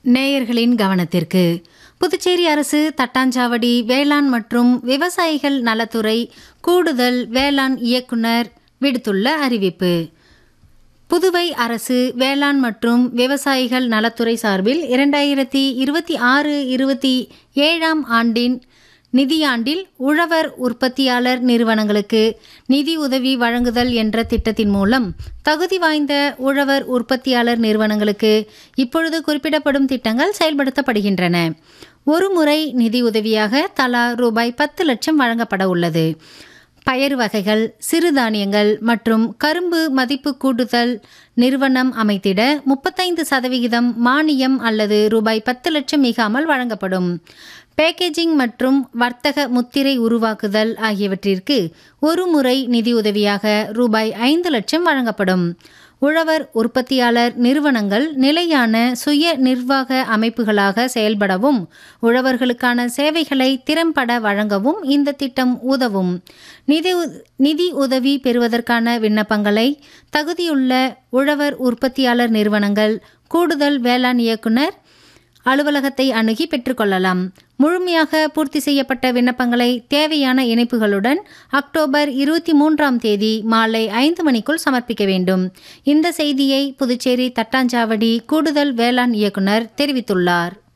நேயர்களின் கவனத்திற்கு புதுச்சேரி அரசு தட்டாஞ்சாவடி வேளாண் மற்றும் விவசாயிகள் நலத்துறை கூடுதல் வேளாண் இயக்குனர் விடுத்துள்ள அறிவிப்பு புதுவை அரசு வேளாண் மற்றும் விவசாயிகள் நலத்துறை சார்பில் இரண்டாயிரத்தி இருபத்தி ஆறு இருபத்தி ஏழாம் ஆண்டின் நிதியாண்டில் உழவர் உற்பத்தியாளர் நிறுவனங்களுக்கு நிதி உதவி வழங்குதல் என்ற திட்டத்தின் மூலம் தகுதி வாய்ந்த உழவர் உற்பத்தியாளர் நிறுவனங்களுக்கு இப்பொழுது குறிப்பிடப்படும் திட்டங்கள் செயல்படுத்தப்படுகின்றன ஒரு முறை நிதி உதவியாக தலா ரூபாய் பத்து லட்சம் வழங்கப்பட உள்ளது பயறு வகைகள் சிறுதானியங்கள் மற்றும் கரும்பு மதிப்பு கூடுதல் நிறுவனம் அமைத்திட முப்பத்தைந்து சதவிகிதம் மானியம் அல்லது ரூபாய் பத்து லட்சம் மிகாமல் வழங்கப்படும் பேக்கேஜிங் மற்றும் வர்த்தக முத்திரை உருவாக்குதல் ஆகியவற்றிற்கு ஒரு முறை நிதியுதவியாக ரூபாய் ஐந்து லட்சம் வழங்கப்படும் உழவர் உற்பத்தியாளர் நிறுவனங்கள் நிலையான சுய நிர்வாக அமைப்புகளாக செயல்படவும் உழவர்களுக்கான சேவைகளை திறம்பட வழங்கவும் இந்த திட்டம் உதவும் நிதி உ- நிதி உதவி பெறுவதற்கான விண்ணப்பங்களை தகுதியுள்ள உழவர் உற்பத்தியாளர் நிறுவனங்கள் கூடுதல் வேளாண் இயக்குனர் அலுவலகத்தை அணுகி பெற்றுக்கொள்ளலாம் முழுமையாக பூர்த்தி செய்யப்பட்ட விண்ணப்பங்களை தேவையான இணைப்புகளுடன் அக்டோபர் இருபத்தி மூன்றாம் தேதி மாலை ஐந்து மணிக்குள் சமர்ப்பிக்க வேண்டும் இந்த செய்தியை புதுச்சேரி தட்டாஞ்சாவடி கூடுதல் வேளாண் இயக்குனர் தெரிவித்துள்ளார்